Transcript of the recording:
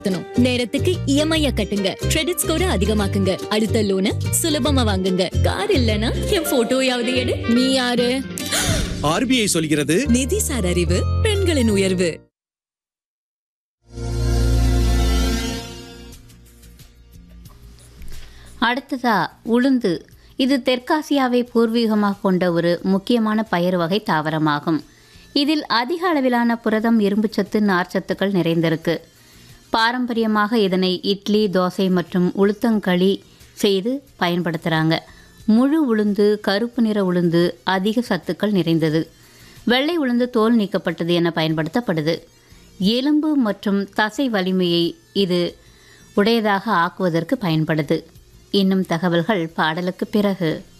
செலுத்தணும். நேரத்துக்கு இஎம்ஐ கட்டுங்க கிரெடிட் ஸ்கோரை அதிகமாக்குங்க அடுத்த லோனை சுலபமா வாங்குங்க கார் இல்லனா என் போட்டோயாவது எடு நீ யாரு ஆர்பிஐ சொல்கிறது நிதிசார் அறிவு பெண்களின் உயர்வு அடுத்ததா உளுந்து இது தெற்காசியாவை பூர்வீகமாக கொண்ட ஒரு முக்கியமான பயிர் வகை தாவரமாகும் இதில் அதிக அளவிலான புரதம் இரும்புச்சத்து நார்ச்சத்துக்கள் நிறைந்திருக்கு பாரம்பரியமாக இதனை இட்லி தோசை மற்றும் உளுத்தங்களி செய்து பயன்படுத்துகிறாங்க முழு உளுந்து கருப்பு நிற உளுந்து அதிக சத்துக்கள் நிறைந்தது வெள்ளை உளுந்து தோல் நீக்கப்பட்டது என பயன்படுத்தப்படுது எலும்பு மற்றும் தசை வலிமையை இது உடையதாக ஆக்குவதற்கு பயன்படுது இன்னும் தகவல்கள் பாடலுக்கு பிறகு